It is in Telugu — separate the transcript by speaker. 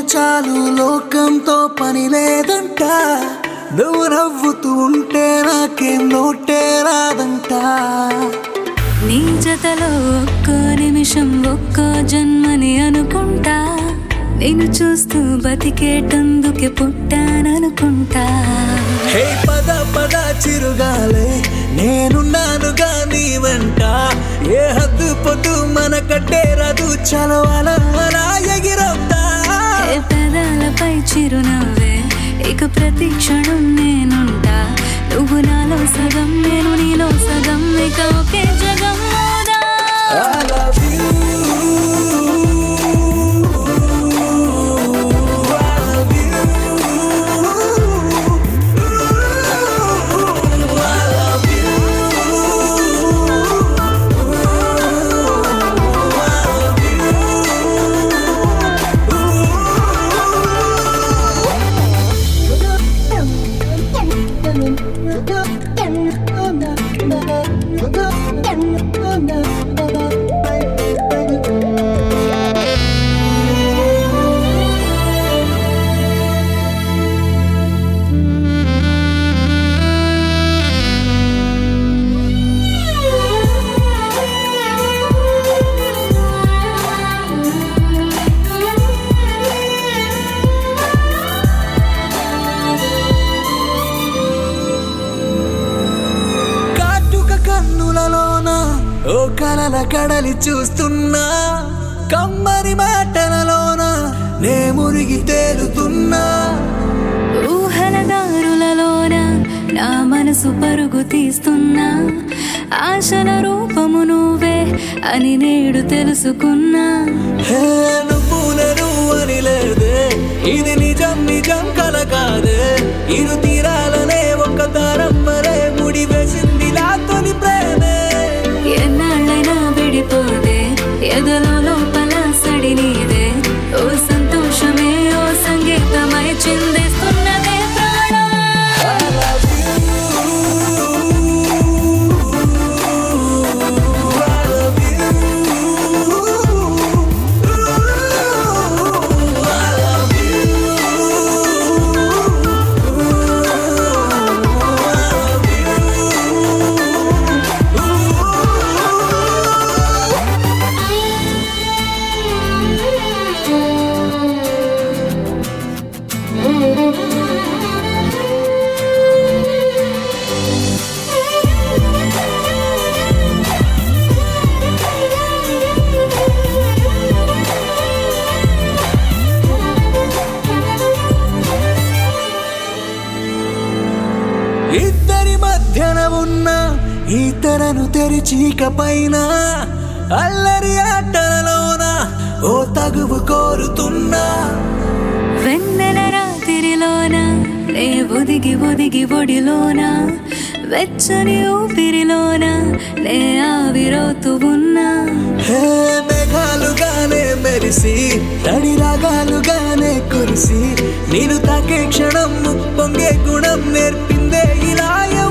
Speaker 1: చాలు లోకంతో పని లేదంట నువ్వు నవ్వుతూ ఉంటే నాకేం లోటే రాదంట
Speaker 2: నీ జతలో ఒక్కో నిమిషం ఒక్కో జన్మని అనుకుంటా నేను చూస్తూ బతికేటందుకే పుట్టాననుకుంటా
Speaker 1: హే పద పద చిరుగాలే నేనున్నానుగా నీ వెంట ఏ హద్దు పొద్దు మన కట్టేరదు చలవల ఎగిరొద్దా
Speaker 2: ఏ పెదాలపై చిరునవ్వే ఇక ప్రతి క్షణం నేనుంటా నువ్వు నాలో సగం నేను నీలో సగం ఇక ఒకే జగం మోదా
Speaker 1: I love you. I love you. I love you. కాటుక కన్నులలోన ఓ కలల కడలి చూస్తున్నా కమ్మరి మాటలలోన నే మురిగి తేలుతున్నా
Speaker 2: ఊహల దారులలోన నా మనసు పరుగు తీస్తున్నా ఆశల రూపము నువ్వే అని నేడు తెలుసుకున్నా
Speaker 1: హే నువ్వు నేను అని లేదే ఇది నిజం నిజం కల కాదే ఇరు తీరాలనే ఒక దారం వరే ముడి వేసిందిలా తొలి ప్రేమే
Speaker 2: ఎన్నాళ్ళైనా విడిపోదే ఎదలో లోపల సడి నీదే ఓ సంతోషమే ఓ సంగీతమై చిందిస్తున్నదే ప్రాణం
Speaker 1: I love you. I love you. I love ఇద్దరి మధ్యన ఉన్న ఈ తెరను తెరిచీక పైన అల్లరి ఆటలలోన ఓ తగువు కోరుతున్నా
Speaker 2: వెన్నెల రాత్రిలోన నే ఒదిగి ఒదిగి ఒడిలోన వెచ్చని ఊపిరిలోన నే ఆవిరవుతూ ఉన్నా
Speaker 1: హే మేఘాలుగానే మెరిసి తడి రాగాలుగానే కురిసి నేను తాకే క్షణం పొంగే గుణం నేర్పిందే ఇలా